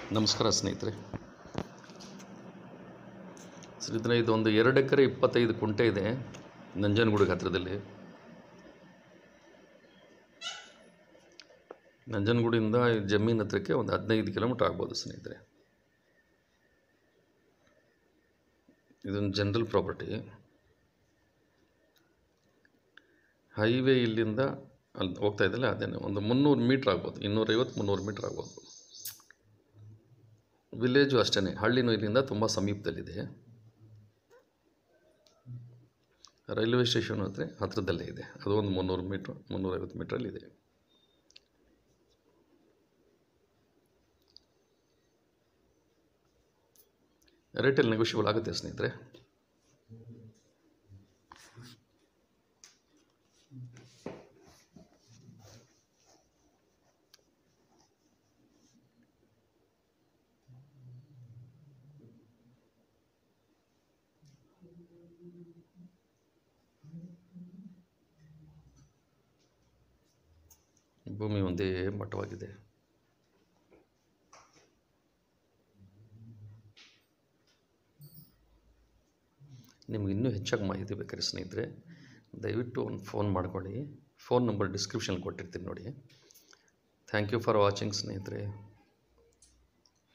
ನಮಸ್ಕಾರ ಸ್ನೇಹಿತರೆ ಸ್ನೇಹಿತರೆ ಇದೊಂದು ಎರಡು ಎಕರೆ ಇಪ್ಪತ್ತೈದು ಕುಂಟೆ ಇದೆ ನಂಜನಗೂಡಿಗೆ ಹತ್ತಿರದಲ್ಲಿ ನಂಜನಗೂಡಿಂದ ಈ ಜಮೀನ್ ಹತ್ರಕ್ಕೆ ಒಂದು ಹದಿನೈದು ಕಿಲೋಮೀಟ್ರ್ ಆಗ್ಬೋದು ಸ್ನೇಹಿತರೆ ಇದೊಂದು ಜನರಲ್ ಪ್ರಾಪರ್ಟಿ ಹೈವೇ ಇಲ್ಲಿಂದ ಅಲ್ಲಿ ಹೋಗ್ತಾ ಇದ್ದಲ್ಲ ಅದೇನೆ ಒಂದು ಮುನ್ನೂರು ಮೀಟ್ರ್ ಆಗ್ಬೋದು ಇನ್ನೂರೈವತ್ತು ಮುನ್ನೂರು ಮೀಟ್ರ್ ಆಗ್ಬೋದು ವಿಲೇಜು ಅಷ್ಟೇ ಹಳ್ಳಿನೂ ಇಲ್ಲಿಂದ ತುಂಬ ಸಮೀಪದಲ್ಲಿದೆ ರೈಲ್ವೆ ಸ್ಟೇಷನ್ ಹತ್ರ ಹತ್ತಿರದಲ್ಲೇ ಇದೆ ಅದು ಒಂದು ಮುನ್ನೂರು ಮೀಟ್ರ್ ಮುನ್ನೂರೈವತ್ತು ಮೀಟ್ರಲ್ಲಿದೆ ರೇಟಲ್ಲಿ ನೆಗೋಷಿಯಬಲ್ ಆಗುತ್ತೆ ಸ್ನೇಹಿತರೆ ಭೂಮಿ ಒಂದೇ ಮಟ್ಟವಾಗಿದೆ ನಿಮ್ಗೆ ಇನ್ನೂ ಹೆಚ್ಚಾಗಿ ಮಾಹಿತಿ ಬೇಕಾದ್ರೆ ಸ್ನೇಹಿತರೆ ದಯವಿಟ್ಟು ಒಂದು ಫೋನ್ ಮಾಡ್ಕೊಳ್ಳಿ ಫೋನ್ ನಂಬರ್ ಡಿಸ್ಕ್ರಿಪ್ಷನ್ ಕೊಟ್ಟಿರ್ತೀನಿ ನೋಡಿ ಥ್ಯಾಂಕ್ ಯು ಫಾರ್ ವಾಚಿಂಗ್ ಸ್ನೇಹಿತರೆ